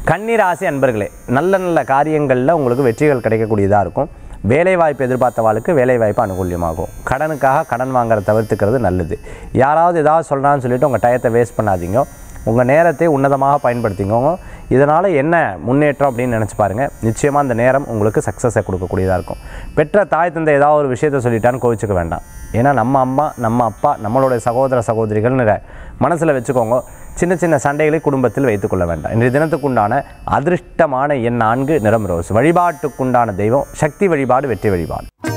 கன்னிராசி அன்பர்களே நல்ல நல்ல காரியங்களில் உங்களுக்கு வெற்றிகள் கிடைக்கக்கூடியதாக இருக்கும் வேலை வாய்ப்பு எதிர்பார்த்தவாளுக்கு வேலை வாய்ப்பு அனுகூல்யமாகும் கடனுக்காக கடன் வாங்குறத தவிர்த்துக்கிறது நல்லது யாராவது ஏதாவது சொல்கிறான்னு சொல்லிட்டு உங்கள் டயத்தை வேஸ்ட் பண்ணாதீங்க உங்கள் நேரத்தை உன்னதமாக பயன்படுத்திக்கோங்க இதனால் என்ன முன்னேற்றம் அப்படின்னு நினச்சி பாருங்கள் நிச்சயமாக அந்த நேரம் உங்களுக்கு சக்ஸஸை கொடுக்கக்கூடியதாக இருக்கும் பெற்ற தாய் தந்தை ஏதாவது ஒரு விஷயத்தை சொல்லிட்டான்னு கோவிச்சுக்க வேண்டாம் ஏன்னா நம்ம அம்மா நம்ம அப்பா நம்மளுடைய சகோதர சகோதரிகள்னு மனசில் வச்சுக்கோங்க சின்ன சின்ன சண்டைகளை குடும்பத்தில் வைத்துக்கொள்ள வேண்டாம் இன்றைய தினத்துக்குண்டான அதிர்ஷ்டமான எண் நான்கு நிறம் ரோஸ் வழிபாட்டுக்குண்டான தெய்வம் சக்தி வழிபாடு வெற்றி வழிபாடு